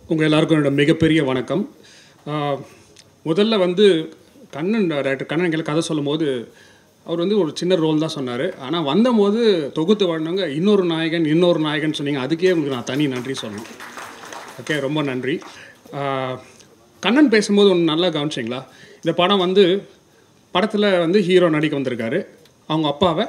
உங்கள் எல்லாருக்கும் என்னோட மிகப்பெரிய வணக்கம் ஆஹ், முதல்ல வந்து கண்ணன் டைரக்டர் கண்ணன் எங்களுக்கு கதை சொல்லும்போது அவர் வந்து ஒரு சின்ன ரோல் தான் சொன்னார் ஆனால் வந்தபோது தொகுத்து வாழ்ந்தவங்க இன்னொரு நாயகன் இன்னொரு நாயகன் சொன்னீங்க அதுக்கே உங்களுக்கு நான் தனி நன்றி சொல்லணும் ஓகே ரொம்ப நன்றி ஆஹ், கண்ணன் பேசும்போது ஒன்று நல்லா கவனிச்சிங்களா இந்த படம் வந்து படத்தில் வந்து ஹீரோ நடிக்க வந்திருக்காரு அவங்க அப்பாவை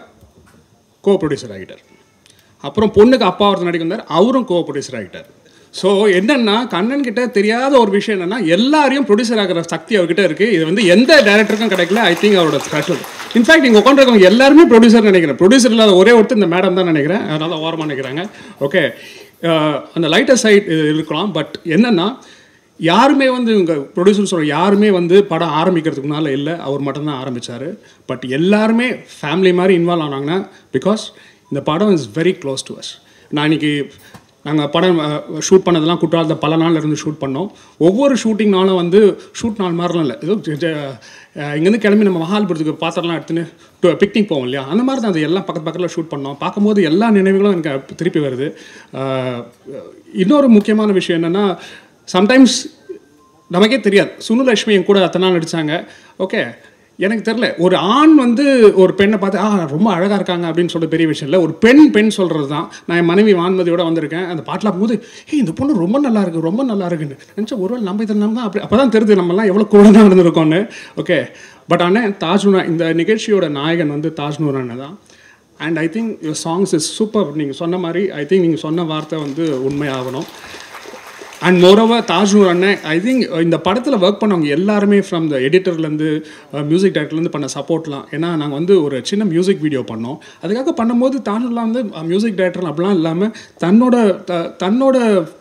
கோ ப்ரொடியூசர் ஆகிட்டார் அப்புறம் பொண்ணுக்கு அப்பா ஒருத்தர் நடிக்க வந்தார் அவரும் கோ ப்ரொடியூசர் ஆகிட்டார் ஸோ என்னன்னா கண்ணன் கிட்ட தெரியாத ஒரு விஷயம் என்னன்னா எல்லாரையும் ப்ரொடியூசர் ஆகிற சக்தி அவர்கிட்ட இருக்கு இது வந்து எந்த டேரக்டருக்கும் கிடைக்கல ஐ திங்க் அவரோட ஸ்பெஷல் இன்ஃபேக்ட் இங்கே உட்காந்துருக்கவங்க எல்லாருமே ப்ரொடியூசர் நினைக்கிறேன் ப்ரொடியூசர் இல்லாத ஒரே ஒருத்தர் இந்த மேடம் தான் நினைக்கிறேன் அதனால தான் ஓரமாக நினைக்கிறாங்க ஓகே அந்த லைட்டர் சைட் இருக்கலாம் பட் என்னன்னா யாருமே வந்து இவங்க ப்ரொடியூசர் சொல்கிற யாருமே வந்து படம் ஆரம்பிக்கிறதுக்கு முன்னால் இல்லை அவர் மட்டும்தான் ஆரம்பித்தார் பட் எல்லாருமே ஃபேமிலி மாதிரி இன்வால்வ் ஆனாங்கன்னா பிகாஸ் இந்த படம் is very close to us நான் இன்னைக்கு நாங்கள் படம் ஷூட் பண்ணதெல்லாம் குற்றாலத்தை பல நாள்ல இருந்து ஷூட் பண்ணோம் ஒவ்வொரு ஷூட்டிங் வந்து ஷூட் நாள் மாதிரிலாம் இல்லை ஏதோ ஜ- ஜ- அஹ் இங்கேருந்து கிளம்பி நம்ம மகால்புரத்துக்கு பாத்திரம்லாம் எடுத்துன்னு பிக்னிக் போவோம் இல்லையா அந்த மாதிரி தான் அது எல்லாம் பக்கத்து பக்கத்தில் ஷூட் பண்ணோம் பார்க்கும்போது எல்லா நினைவுகளும் எனக்கு திருப்பி வருது அஹ் இன்னொரு முக்கியமான விஷயம் என்னென்னா சம்டைம்ஸ் நமக்கே தெரியாது சுனுலட்சுமி என் கூட அத்தனை நாள் நடித்தாங்க ஓகே எனக்கு தெரில ஒரு ஆண் வந்து ஒரு பெண்ணை பார்த்து ஆ ரொம்ப அழகாக இருக்காங்க அப்படின்னு சொல்ல பெரிய விஷயம் இல்லை ஒரு பெண் பெண் சொல்கிறது தான் நான் என் மனைவி வான்மதியோட வந்திருக்கேன் அந்த பாட்டில் போது ஏ இந்த பொண்ணு ரொம்ப நல்லா இருக்கு ரொம்ப நல்லா இருக்குன்னு நினச்சா ஒருவேளை நம்ம இதில் நம்ம தான் அப்படி அப்போ தான் தெரியுது நம்மலாம் எவ்வளோ கூட தான் இருந்திருக்கோன்னு ஓகே பட் ஆனால் தாஜ்னூரா இந்த நிகழ்ச்சியோட நாயகன் வந்து தாஜ்னூர் அண்ணன் தான் and I think your songs is super நீங்கள் சொன்ன மாதிரி ஐ திங்க் நீங்கள் சொன்ன வார்த்தை வந்து உண்மையாகணும் அண்ட் மோரோவர் தாஜ்னூர் அண்ணன் ஐ திங்க் இந்த படத்தில் ஒர்க் பண்ணவங்க எல்லாருமே ஃப்ரம் த எடிட்டர்லேருந்து மியூசிக் டைரக்டர்லேருந்து பண்ண சப்போர்ட்லாம் ஏன்னா நாங்கள் வந்து ஒரு சின்ன மியூசிக் வீடியோ பண்ணோம் அதுக்காக பண்ணும்போது தாஜூர்லாம் வந்து மியூசிக் டைரக்டர் அப்படிலாம் இல்லாமல் தன்னோட த- தன்னோட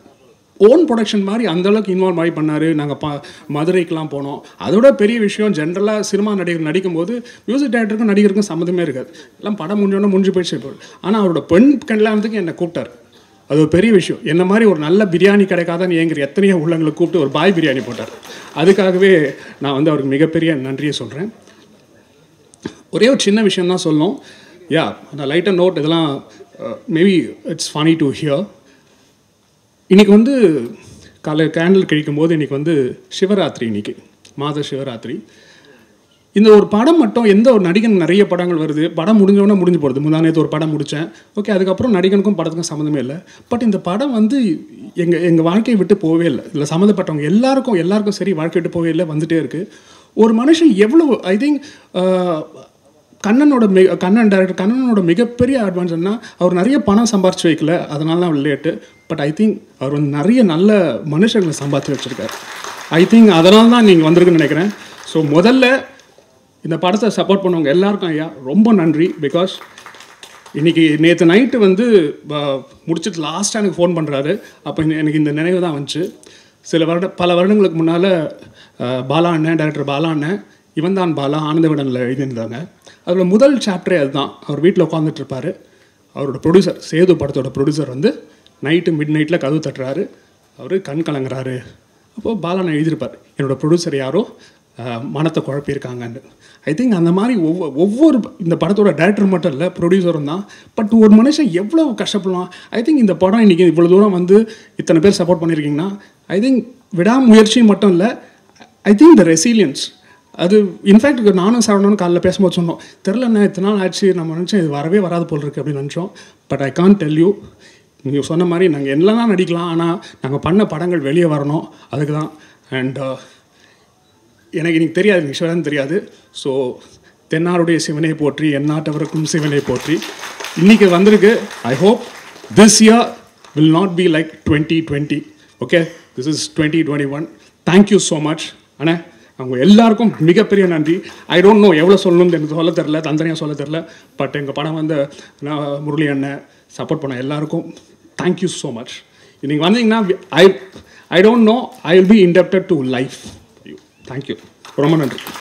ஓன் ப்ரொடக்ஷன் மாதிரி அந்த அளவுக்கு இன்வால்வ் ஆகி பண்ணார் நாங்கள் ப மதுரைக்கெலாம் போனோம் அதோட பெரிய விஷயம் ஜென்ரலாக சினிமா நடிகர் நடிக்கும்போது மியூசிக் டைரக்டருக்கும் நடிகருக்கும் சம்மந்தமே இருக்காது எல்லாம் படம் முடிஞ்சோடனே முடிஞ்சு போயிடுச்சு இப்போ ஆனால் அவரோட பெண் கல்யாணத்துக்கு என்னை கூப்பிட்டார் அது ஒரு பெரிய விஷயம் என்ன மாதிரி ஒரு நல்ல பிரியாணி கிடைக்காதான்னு ஏங்குற எத்தனையோ உள்ளங்களை கூப்பிட்டு ஒரு பாய் பிரியாணி போட்டார் அதுக்காகவே நான் வந்து அவருக்கு மிகப்பெரிய நன்றியை சொல்கிறேன் ஒரே ஒரு சின்ன விஷயம் தான் சொல்லணும் யா அந்த லைட் அண்ட் நோட் இதெல்லாம் maybe it's funny to hear இன்னைக்கு வந்து காலை கேண்டில் கழிக்கும் போது இன்னைக்கு வந்து சிவராத்திரி இன்னைக்கு மாத சிவராத்திரி இந்த ஒரு படம் மட்டும் எந்த ஒரு நடிகன் நிறைய படங்கள் வருது படம் முடிஞ்சவொடனே முடிஞ்சு போகிறது முந்தா நேத்து ஒரு படம் முடித்தேன் ஓகே அதுக்கப்புறம் நடிகனுக்கும் படத்துக்கும் சம்மந்தமே இல்லை பட் இந்த படம் வந்து எங்கள் எங்கள் வாழ்க்கையை விட்டு போகவே இல்லை இதில் சம்மந்தப்பட்டவங்க எல்லாருக்கும் எல்லாருக்கும் சரி வாழ்க்கை விட்டு போகவே இல்லை வந்துட்டே இருக்குது ஒரு மனுஷன் எவ்வளோ ஐ திங்க் கண்ணனோட மி கண்ணன் டேரக்டர் கண்ணனோட மிகப்பெரிய அட்வான்ஸ் என்ன அவர் நிறைய பணம் சம்பாரிச்சு வைக்கல அதனால தான் லேட்டு பட் ஐ திங்க் அவர் வந்து நிறைய நல்ல மனுஷங்களை சம்பாதிச்சு வச்சுருக்காரு ஐ திங்க் அதனால தான் நீங்கள் வந்திருக்குன்னு நினைக்கிறேன் ஸோ முதல்ல இந்த படத்தை சப்போர்ட் பண்ணவங்க எல்லாருக்கும் ஐயா ரொம்ப நன்றி பிகாஸ் இன்னைக்கு நேற்று நைட்டு வந்து ப- முடிச்சிட்டு லாஸ்ட்டாக எனக்கு ஃபோன் பண்ணுறாரு அப்போ எனக்கு இந்த நினைவு தான் வந்துச்சு சில வருட பல வருடங்களுக்கு முன்னால் பாலா அண்ணன் டைரக்டர் பாலா அண்ணன் இவன் தான் பாலா ஆனந்த விடனில் எழுதியிருந்தாங்க அதில் முதல் சாப்டரே அதுதான் அவர் வீட்டில் உட்காந்துட்டு இருப்பாரு அவரோட ப்ரொடியூசர் சேது படத்தோட ப்ரொடியூசர் வந்து நைட்டு மிட் நைட்டில் கதவு தட்டுறாரு அவர் கண் கலங்குறாரு அப்போது பாலாண்ணன் எழுதியிருப்பார் என்னோட ப்ரொடியூசர் யாரோ அஹ், மனத்தை குழப்பியிருக்காங்கன்னு ஐ திங்க் அந்த மாதிரி ஒவ்வொரு ஒவ்வொரு இந்த படத்தோட டேரக்டர் மட்டும் இல்லை ப்ரொடியூசரும் தான் பட் ஒரு மனுஷன் எவ்வளோ கஷ்டப்படுவான் ஐ திங்க் இந்த படம் இன்றைக்கி இவ்வளோ தூரம் வந்து இத்தனை பேர் சப்போர்ட் பண்ணியிருக்கீங்கன்னா ஐ திங்க் விடாமுயற்சி மட்டும் இல்லை ஐ திங்க் த ரெசிலியன்ஸ் அது இன்ஃபேக்ட் நானும் சரவணனும் காலைல பேசும்போது சொன்னோம் தெரில என்ன இத்தனை நாள் ஆச்சு நம்ம நினச்சோம் இது வரவே வராது போல் இருக்குது அப்படின்னு நினச்சோம் but I can tell you நீங்கள் சொன்ன மாதிரி நாங்கள் என்னெல்லாம் நடிக்கலாம் ஆனால் நாங்கள் பண்ண படங்கள் வெளியே வரணும் அதுக்கு தான் அண்ட் எனக்கு இன்னைக்கு தெரியாது ஈஸ்வரன் தெரியாது ஸோ தென்னாருடைய சிவனை போற்றி எந்நாட்டவருக்கும் சிவனை போற்றி இன்னைக்கு வந்திருக்கு I hope this year will not be like twenty twenty okay this is twenty twenty one thank you so much அண்ணே அவங்க எல்லாருக்கும் மிகப்பெரிய நன்றி ஐ டோன்ட் நோ எவ்வளோ சொல்லணும்னு எனக்கு சொல்ல தெரில தந்தனையாக சொல்ல தெரில பட் எங்கள் படம் வந்து நான் முரளி அண்ணன் சப்போர்ட் பண்ண எல்லாருக்கும் தேங்க்யூ ஸோ மச் நீங்கள் வந்தீங்கன்னா I I don't know I will be indebted to life thank you ரொம்ப நன்றி